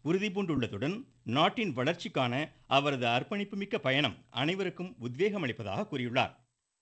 உறுதிபூண்டுள்ளதுடன் நாட்டின் வளர்ச்சிக்கான அவரது அர்ப்பணிப்புமிக்க பயணம் அனைவருக்கும் உத்வேகம் அளிப்பதாக கூறியுள்ளார்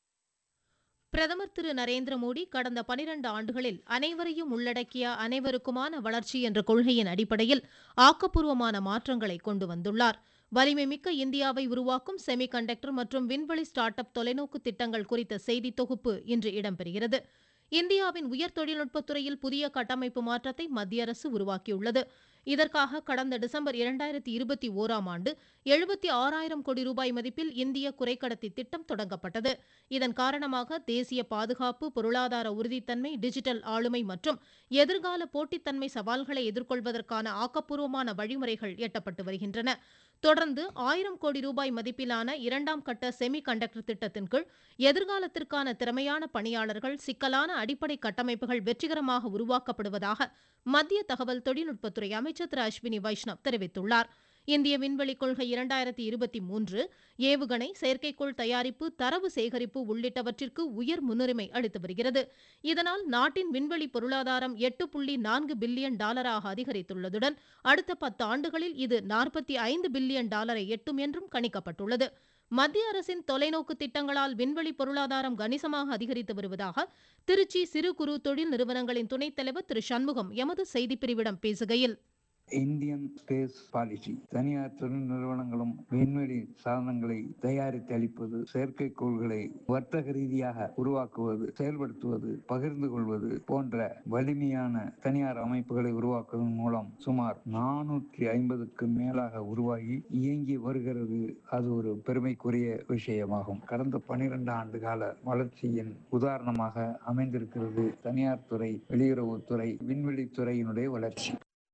பிரதமர் திரு நரேந்திர மோடி கடந்த பனிரண்டு ஆண்டுகளில் அனைவரையும் உள்ளடக்கிய அனைவருக்குமான வளர்ச்சி என்ற கொள்கையின் அடிப்படையில் ஆக்கப்பூர்வமான மாற்றங்களை கொண்டு வந்துள்ளார் வலிமை மிக்க இந்தியாவை உருவாக்கும் செமி கண்டக்டர் மற்றும் விண்வெளி ஸ்டார்ட் அப் தொலைநோக்கு திட்டங்கள் குறித்த செய்தி தொகுப்பு இன்று இடம்பெறுகிறது இந்தியாவின் உயர் தொழில்நுட்பத் துறையில் புதிய கட்டமைப்பு மாற்றத்தை மத்திய அரசு உருவாக்கியுள்ளது இதற்காக கடந்த டிசம்பர் இரண்டாயிரத்தி இருபத்தி ஓராம் ஆண்டு எழுபத்தி ஆறாயிரம் கோடி ரூபாய் மதிப்பில் இந்திய குறைக்கடத்தி திட்டம் தொடங்கப்பட்டது இதன் காரணமாக தேசிய பாதுகாப்பு பொருளாதார உறுதித்தன்மை டிஜிட்டல் ஆளுமை மற்றும் எதிர்கால போட்டித்தன்மை சவால்களை எதிர்கொள்வதற்கான ஆக்கப்பூர்வமான வழிமுறைகள் எட்டப்பட்டு வருகின்றன தொடர்ந்து ஆயிரம் கோடி ரூபாய் மதிப்பிலான இரண்டாம் கட்ட செமி கண்டக்டர் திட்டத்தின் கீழ் எதிர்காலத்திற்கான திறமையான பணியாளர்கள் சிக்கலான அடிப்படை கட்டமைப்புகள் வெற்றிகரமாக உருவாக்கப்படுவதாக மத்திய தகவல் தொழில்நுட்பத்துறை அமைச்சர் திரு அஸ்வினி வைஷ்ணவ் தெரிவித்துள்ளார் இந்திய விண்வெளி கொள்கை இரண்டாயிரத்தி இருபத்தி மூன்று ஏவுகணை செயற்கைக்கோள் தயாரிப்பு தரவு சேகரிப்பு உள்ளிட்டவற்றிற்கு உயர் முன்னுரிமை அளித்து வருகிறது இதனால் நாட்டின் விண்வெளி பொருளாதாரம் எட்டு புள்ளி நான்கு பில்லியன் டாலராக அதிகரித்துள்ளதுடன் அடுத்த பத்து ஆண்டுகளில் இது நாற்பத்தி ஐந்து பில்லியன் டாலரை எட்டும் என்றும் கணிக்கப்பட்டுள்ளது மத்திய அரசின் தொலைநோக்கு திட்டங்களால் விண்வெளி பொருளாதாரம் கணிசமாக அதிகரித்து வருவதாக திருச்சி சிறு குறு தொழில் நிறுவனங்களின் துணைத் தலைவர் திரு சண்முகம் எமது செய்திப்பிரிவிடம் பேசுகையில் இந்தியன் ஸ்பேஸ் பாலிசி தனியார் தொழில் நிறுவனங்களும் விண்வெளி சாதனங்களை தயாரித்து அளிப்பது செயற்கைக்கோள்களை வர்த்தக ரீதியாக உருவாக்குவது செயல்படுத்துவது பகிர்ந்து கொள்வது போன்ற வலிமையான தனியார் அமைப்புகளை உருவாக்குவதன் மூலம் சுமார் நானூற்றி ஐம்பதுக்கு மேலாக உருவாகி இயங்கி வருகிறது அது ஒரு பெருமைக்குரிய விஷயமாகும் கடந்த பனிரெண்டு ஆண்டு கால வளர்ச்சியின் உதாரணமாக அமைந்திருக்கிறது தனியார் துறை வெளியுறவுத்துறை விண்வெளித்துறையினுடைய வளர்ச்சி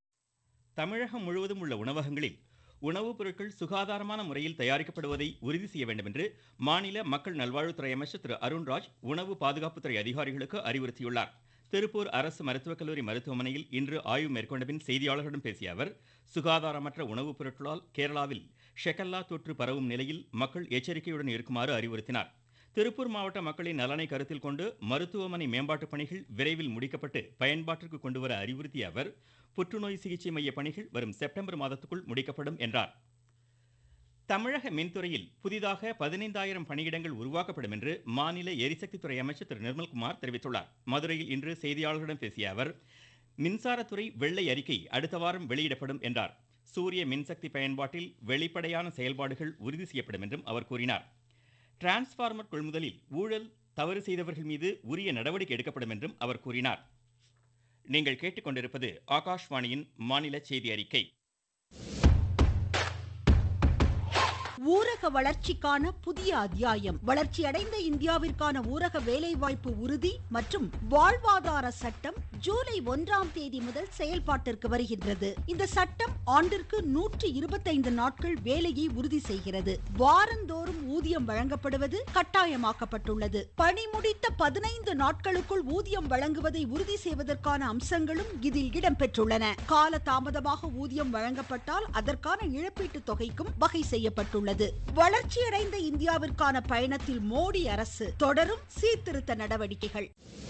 தமிழகம் முழுவதும் உள்ள உணவகங்களில் உணவுப் பொருட்கள் சுகாதாரமான முறையில் தயாரிக்கப்படுவதை உறுதி செய்ய வேண்டும் என்று மாநில மக்கள் நல்வாழ்வுத்துறை அமைச்சர் திரு அருண்ராஜ் உணவு பாதுகாப்புத்துறை அதிகாரிகளுக்கு அறிவுறுத்தியுள்ளார் திருப்பூர் அரசு மருத்துவக் கல்லூரி மருத்துவமனையில் இன்று ஆய்வு மேற்கொண்ட பின் செய்தியாளர்களிடம் பேசிய அவர் சுகாதாரமற்ற உணவுப் பொருட்களால் கேரளாவில் ஷெகல்லா தொற்று பரவும் நிலையில் மக்கள் எச்சரிக்கையுடன் இருக்குமாறு அறிவுறுத்தினார் திருப்பூர் மாவட்ட மக்களின் நலனை கருத்தில் கொண்டு மருத்துவமனை மேம்பாட்டுப் பணிகள் விரைவில் முடிக்கப்பட்டு பயன்பாட்டிற்கு கொண்டுவர அறிவுறுத்திய அவர் புற்றுநோய் சிகிச்சை மைய பணிகள் வரும் செப்டம்பர் மாதத்துக்குள் முடிக்கப்படும் என்றார் தமிழக மின்துறையில் புதிதாக பதினைந்தாயிரம் பணியிடங்கள் உருவாக்கப்படும் என்று மாநில எரிசக்தித்துறை அமைச்சர் திரு நிர்மல்குமார் தெரிவித்துள்ளார் மதுரையில் இன்று செய்தியாளர்களிடம் பேசிய அவர் மின்சாரத்துறை வெள்ளை அறிக்கை அடுத்த வாரம் வெளியிடப்படும் என்றார் சூரிய மின்சக்தி பயன்பாட்டில் வெளிப்படையான செயல்பாடுகள் உறுதி செய்யப்படும் என்றும் அவர் கூறினார் டிரான்ஸ்பார்மர் கொள்முதலில் ஊழல் தவறு செய்தவர்கள் மீது உரிய நடவடிக்கை எடுக்கப்படும் என்றும் அவர் கூறினார் நீங்கள் கேட்டுக்கொண்டிருப்பது ஆகாஷ்வாணியின் மாநில செய்தி அறிக்கை ஊரக வளர்ச்சிக்கான புதிய அத்தியாயம் வளர்ச்சியடைந்த இந்தியாவிற்கான ஊரக வேலைவாய்ப்பு உறுதி மற்றும் வாழ்வாதார சட்டம் ஜூலை ஒன்றாம் தேதி முதல் செயல்பாட்டிற்கு வருகின்றது இந்த சட்டம் ஆண்டிற்கு நூற்றி இருபத்தைந்து நாட்கள் வேலையை உறுதி செய்கிறது வாரந்தோறும் ஊதியம் வழங்கப்படுவது கட்டாயமாக்கப்பட்டுள்ளது பணி முடித்த பதினைந்து நாட்களுக்குள் ஊதியம் வழங்குவதை உறுதி செய்வதற்கான அம்சங்களும் இதில் இடம்பெற்றுள்ளன கால தாமதமாக ஊதியம் வழங்கப்பட்டால் அதற்கான இழப்பீட்டுத் தொகைக்கும் வகை செய்யப்பட்டுள்ளது வளர்ச்சியடைந்த இந்தியாவிற்கான பயணத்தில் மோடி அரசு தொடரும் சீர்திருத்த நடவடிக்கைகள்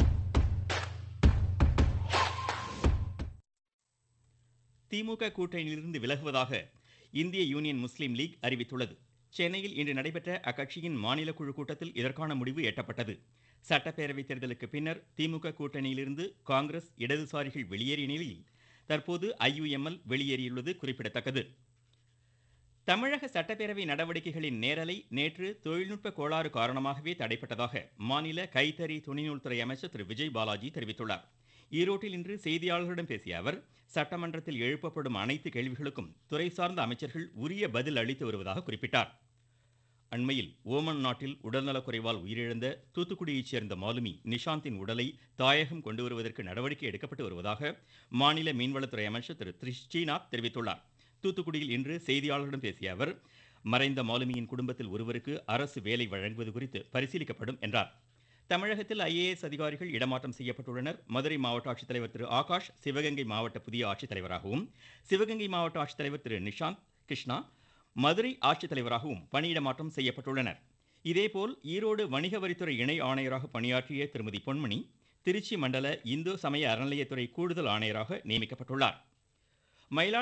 திமுக கூட்டணியிலிருந்து விலகுவதாக இந்திய யூனியன் முஸ்லீம் லீக் அறிவித்துள்ளது சென்னையில் இன்று நடைபெற்ற அக்கட்சியின் மாநில குழு கூட்டத்தில் இதற்கான முடிவு எட்டப்பட்டது சட்டப்பேரவைத் தேர்தலுக்கு பின்னர் திமுக கூட்டணியிலிருந்து காங்கிரஸ் இடதுசாரிகள் வெளியேறிய நிலையில் தற்போது ஐயுஎம்எல் வெளியேறியுள்ளது குறிப்பிடத்தக்கது தமிழக சட்டப்பேரவை நடவடிக்கைகளின் நேரலை நேற்று தொழில்நுட்ப கோளாறு காரணமாகவே தடைப்பட்டதாக மாநில கைத்தறி துணிநூல்துறை அமைச்சர் திரு விஜய் பாலாஜி தெரிவித்துள்ளார் ஈரோட்டில் இன்று செய்தியாளர்களிடம் பேசிய அவர் சட்டமன்றத்தில் எழுப்பப்படும் அனைத்து கேள்விகளுக்கும் துறை சார்ந்த அமைச்சர்கள் உரிய பதில் அளித்து வருவதாக குறிப்பிட்டார் அண்மையில் ஓமன் நாட்டில் உடல்நலக்குறைவால் உயிரிழந்த தூத்துக்குடியைச் சேர்ந்த மாலுமி நிஷாந்தின் உடலை தாயகம் கொண்டு வருவதற்கு நடவடிக்கை எடுக்கப்பட்டு வருவதாக மாநில மீன்வளத்துறை அமைச்சர் திரு ஸ்ரீநாத் தெரிவித்துள்ளார் தூத்துக்குடியில் இன்று செய்தியாளர்களிடம் பேசிய அவர் மறைந்த மாலுமியின் குடும்பத்தில் ஒருவருக்கு அரசு வேலை வழங்குவது குறித்து பரிசீலிக்கப்படும் என்றார் தமிழகத்தில் ஐஏஎஸ் அதிகாரிகள் இடமாற்றம் செய்யப்பட்டுள்ளனர் மதுரை மாவட்ட ஆட்சித்தலைவர் திரு ஆகாஷ் சிவகங்கை மாவட்ட புதிய ஆட்சித்தலைவராகவும் சிவகங்கை மாவட்ட ஆட்சித்தலைவர் திரு நிஷாந்த் கிருஷ்ணா மதுரை ஆட்சித்தலைவராகவும் பணியிடமாற்றம் செய்யப்பட்டுள்ளனர் இதேபோல் ஈரோடு வணிக வரித்துறை இணை ஆணையராக பணியாற்றிய திருமதி பொன்மணி திருச்சி மண்டல இந்து சமய அறநிலையத்துறை கூடுதல் ஆணையராக நியமிக்கப்பட்டுள்ளார் மயிலாடுதுறை